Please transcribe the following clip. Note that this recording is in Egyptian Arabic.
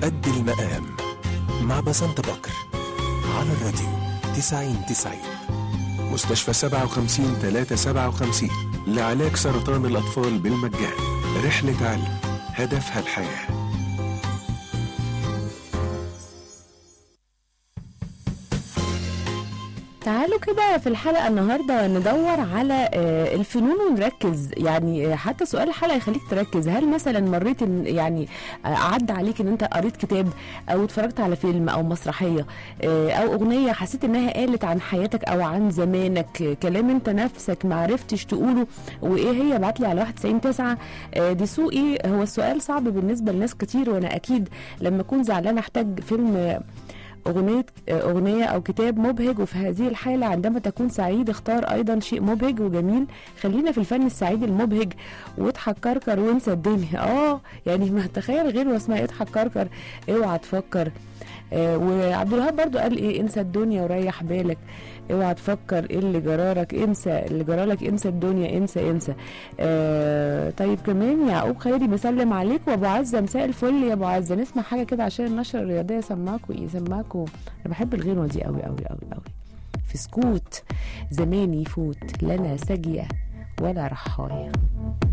قد المقام مع بسنت بكر على الراديو 90 90 مستشفى 57 357 لعلاج سرطان الأطفال بالمجان رحلة علم هدفها الحياه تعالوا كده في الحلقة النهاردة ندور على آه، الفنون ونركز يعني آه، حتى سؤال الحلقة يخليك تركز هل مثلا مريت إن- يعني آه، عدى عليك ان انت قريت كتاب او اتفرجت على فيلم او مسرحية آه، او اغنية حسيت انها قالت عن حياتك او عن زمانك آه، كلام انت نفسك معرفتش تقوله وايه هي ابعت لي على 199 آه، دي سوقي هو السؤال صعب بالنسبة لناس كتير وانا اكيد لما اكون زعلان احتاج فيلم آه، أغنية أغنية أو كتاب مبهج وفي هذه الحالة عندما تكون سعيد اختار أيضا شيء مبهج وجميل خلينا في الفن السعيد المبهج واضحك كركر وانسى الدنيا اه يعني ما تخيل غير واسمها اضحك كركر اوعى تفكر آه وعبد الوهاب برضو قال ايه انسى الدنيا وريح بالك اوعى تفكر ايه اللي جرالك انسى اللي جرالك انسى الدنيا انسى انسى آه طيب كمان يعقوب خيري مسلم عليك وابو عزه مساء الفل يا ابو عزه نسمع حاجه كده عشان النشره الرياضيه سماكوا ايه سماكوا انا بحب الغنوه دي قوي قوي قوي قوي في سكوت زمان يفوت لا انا ساجيه ولا رحايه